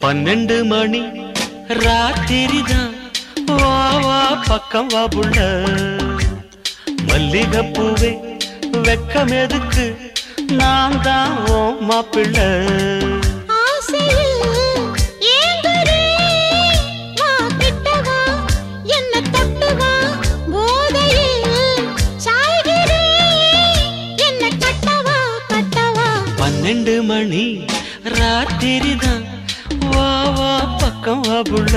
பன்னெண்டு மணி ராத்திரிதான் வா வா பக்கம் வா புள்ள மல்லிகைப்பூவே வெக்கம் எதுக்கு நான் தான் ஓ மாப்பிள்ளை ஆசையில் ஏங்குறே வா கிட்ட வா என்ன தொட்டு வா போதையில் சாய்கிறே என்ன கட்டவா கட்டவா பன்னெண்டு மணி ராத்திரிதான் வா வா பக்கம் வா புள்ள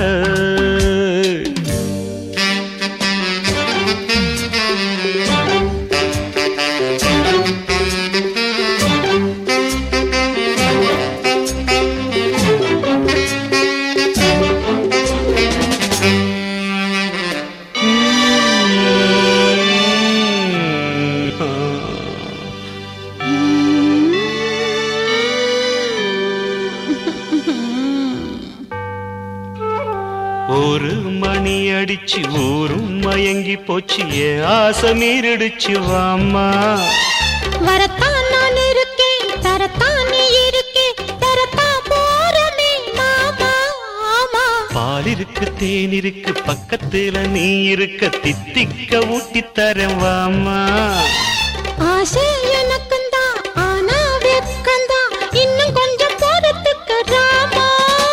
ஒரு மணி அடிச்சு ஊரும் மயங்கி போச்சு என் ஆசை மீறிடுச்சு வாம்மா வரத்தான் நான் இருக்கேன் தரத்தான் நீ இருக்கே தரத்தான் போறமே மாமா ஆமா பால் இருக்கு தேன் இருக்கு பக்கத்துல நீ இருக்க தித்திக்க ஊட்டி தரேன் வாம்மா ஆசை எனக்குந்தான் ஆனா வெக்கந்தான் இன்னும் கொஞ்சம் பொறுத்துக்க ராமா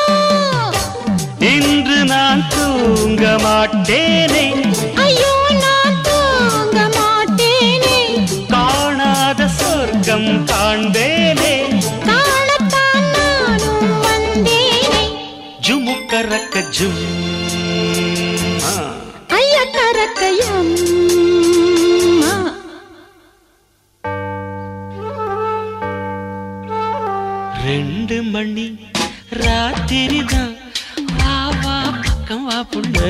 இன்று நான் தூங்க மாட்டேனே ஐயோ நான் தூங்க மாட்டேனே காணாத சொர்க்கம் காண்பேனே காணத்தான் நானும் வந்தேனே ஜுமுக்கரக்க ஜும் ஆ. ஐய கரக்கையம் ரெண்டு மணி ராத்திரி தான் வா வா பக்கம் வா புள்ள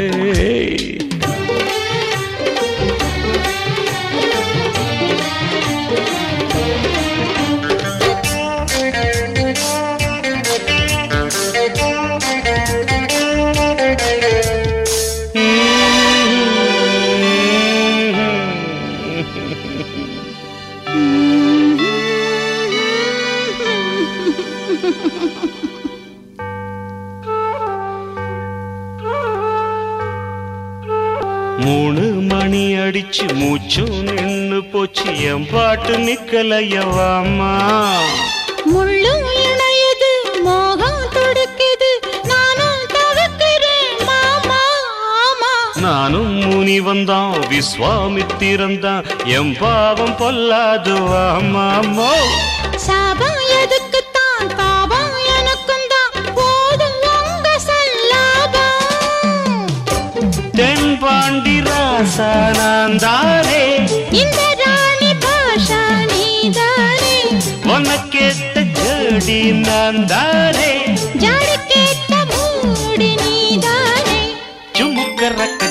மூணு மணி அடிச்சு மூச்சும் நின்னு போச்சு என் பாட்டு நிக்கலையவாமா முள்ளும் இணையுது மோகம் துடுக்குது நானும் தவிக்கிறேன் மாமா ஆமா நானும் முனி வந்தான் விஸ்வாமித்திரந்தான் என் பாவம் பொல்லாது வாமாமோ சாபம் எதுக்குத்தான் பாவம் எனக்கும் தான் போதும் உங்க சல்லாபம் தென் பாண்டி ராசா நான் தானே இந்த ராணி பாஷா நீதானே உனக்கேத்த ஜோடி நான் தானே ஜாடி கேட்ட மூடி நீதானே ஜுமுக்கரக்க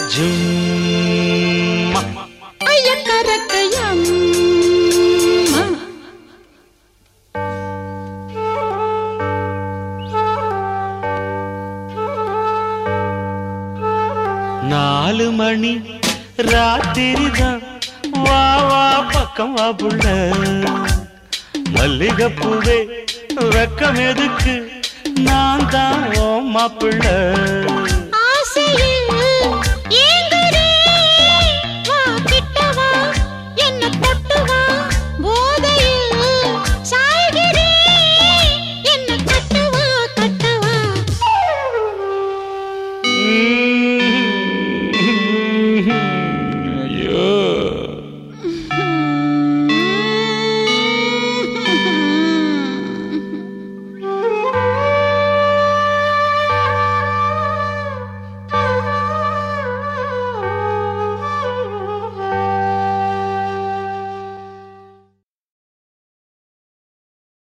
ஜும் ஐய கரக்கையம் நாலு மணி ராத்திரிதான் வா வா பக்கம் வா புள்ள மல்லிகைப்பூவே வெக்கம் எதுக்கு நான் தான் ஓ மாப்பிள்ள